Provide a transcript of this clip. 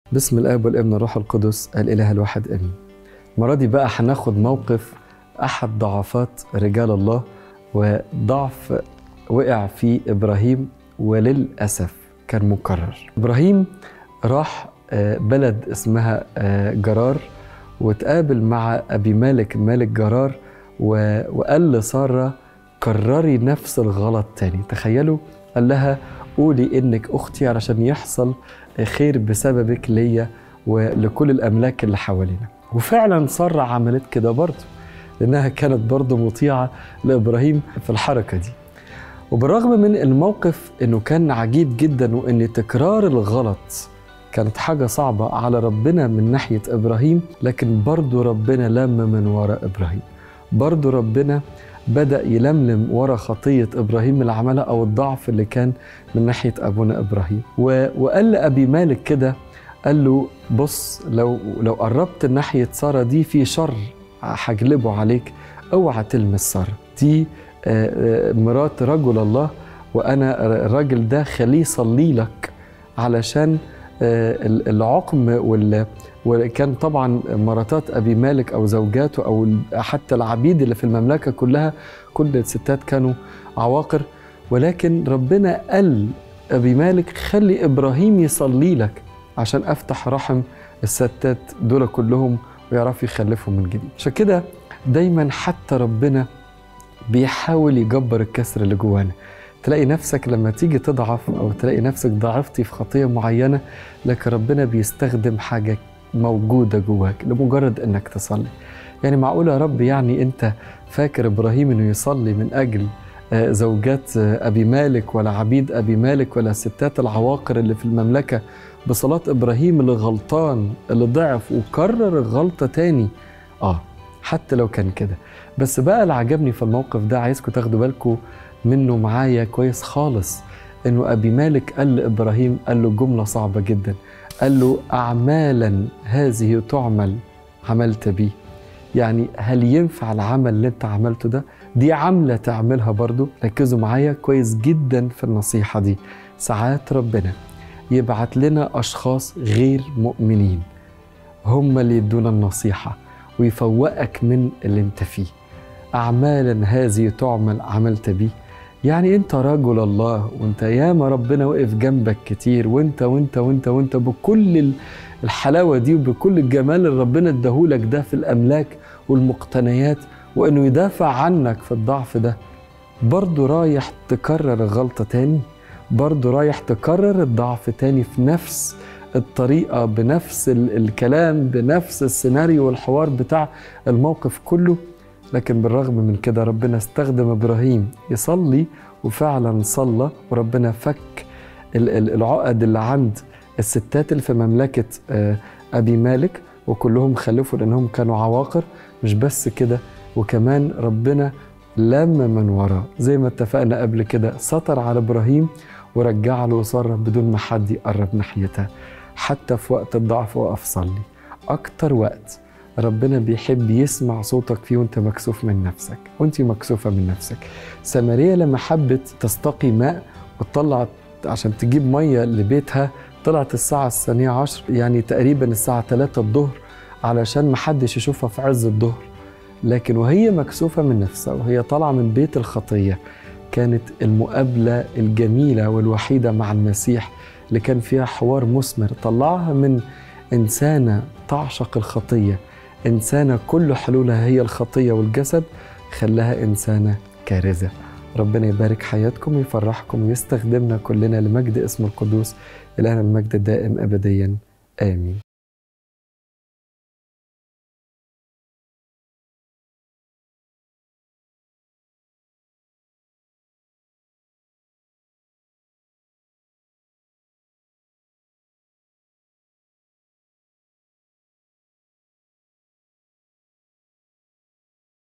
بسم الاب والابن والروح القدس الاله الواحد امين المره دي بقى هناخد موقف احد ضعفات رجال الله وضعف وقع فيه ابراهيم وللاسف كان مكرر ابراهيم راح آه، بلد اسمها آه، جرار وتقابل مع ابي مالك مالك جرار و- وقال لساره كرري نفس الغلط تاني تخيلوا قال لها قولي انك اختي علشان يحصل خير بسببك ليا ولكل الاملاك اللي حوالينا وفعلا ساره عملت كده برضه لانها كانت برضه مطيعه لابراهيم في الحركه دي وبالرغم من الموقف انه كان عجيب جدا وان تكرار الغلط كانت حاجه صعبه على ربنا من ناحيه ابراهيم لكن برضه ربنا لم من وراء ابراهيم برضه ربنا بدأ يلملم ورا خطية إبراهيم اللي عملها أو الضعف اللي كان من ناحية أبونا إبراهيم و... وقال لأبي مالك كده قال له بص لو لو قربت ناحية سارة دي في شر هجلبه عليك اوعى تلمس سارة دي آه، آه، مرات رجل الله وأنا الراجل ده خليه يصلي لك علشان آه، ال- العقم وال وكان طبعا مراتات ابي مالك او زوجاته او حتى العبيد اللي في المملكه كلها كل الستات كانوا عواقر ولكن ربنا قال ابي مالك خلي ابراهيم يصلي لك عشان افتح رحم الستات دول كلهم ويعرفوا يخلفوا من جديد عشان كده دايما حتى ربنا بيحاول يجبر الكسر اللي جوانا تلاقي نفسك لما تيجي تضعف او تلاقي نفسك ضعفتي في خطيه معينه لكن ربنا بيستخدم حاجه موجوده جواك لمجرد انك تصلي يعني معقول يا رب يعني انت فاكر ابراهيم انه يصلي من اجل آه، زوجات آه، ابي مالك ولا عبيد ابي مالك ولا الستات العواقر اللي في المملكه بصلاه ابراهيم اللي غلطان اللي ضعف وكرر الغلطه تاني اه حتى لو كان كده بس بقى اللي عجبني في الموقف ده عايزكم تاخدوا بالكم منه معايا كويس خالص انه ابي مالك قال لابراهيم قال له جمله صعبه جدا قال له اعمالا هذه تعمل عملت بي يعني هل ينفع العمل اللي انت عملته ده دي عمله تعملها برضو ركزوا معايا كويس جدا في النصيحه دي ساعات ربنا يبعت لنا اشخاص غير مؤمنين هم اللي يدونا النصيحه ويفوقك من اللي انت فيه اعمالا هذه تعمل عملت بيه يعني انت رجل الله وانت ياما ربنا وقف جنبك كتير وانت وانت وانت وانت بكل ال- الحلاوه دي وبكل الجمال اللي ربنا اداهولك ده في الاملاك والمقتنيات وانه يدافع عنك في الضعف ده برضه رايح تكرر الغلطه تاني برضه رايح تكرر الضعف تاني في نفس الطريقه بنفس ال- الكلام بنفس السيناريو والحوار بتاع الموقف كله لكن بالرغم من كده ربنا استخدم ابراهيم يصلي وفعلا صلى وربنا فك ال- ال- العقد اللي عند الستات اللي في مملكه آه، ابي مالك وكلهم خلفوا لانهم كانوا عواقر مش بس كده وكمان ربنا لم من وراه زي ما اتفقنا قبل كده سطر على ابراهيم ورجع له ساره بدون ما حد يقرب ناحيتها حتى في وقت الضعف وقف صلي اكتر وقت ربنا بيحب يسمع صوتك فيه وانت مكسوف من نفسك وانت مكسوفة من نفسك سامرية لما حبت تستقي ماء وتطلع عشان تجيب مية لبيتها طلعت الساعة الثانية عشر يعني تقريبا الساعة 3 الظهر علشان محدش يشوفها في عز الظهر لكن وهي مكسوفة من نفسها وهي طالعة من بيت الخطية كانت المقابلة الجميلة والوحيدة مع المسيح اللي كان فيها حوار مثمر طلعها من إنسانة تعشق الخطية إنسانة كل حلولها هي الخطية والجسد خلاها إنسانة كارثة ربنا يبارك حياتكم ويفرحكم ويستخدمنا كلنا لمجد اسم القدوس إلهنا المجد الدائم أبديا آمين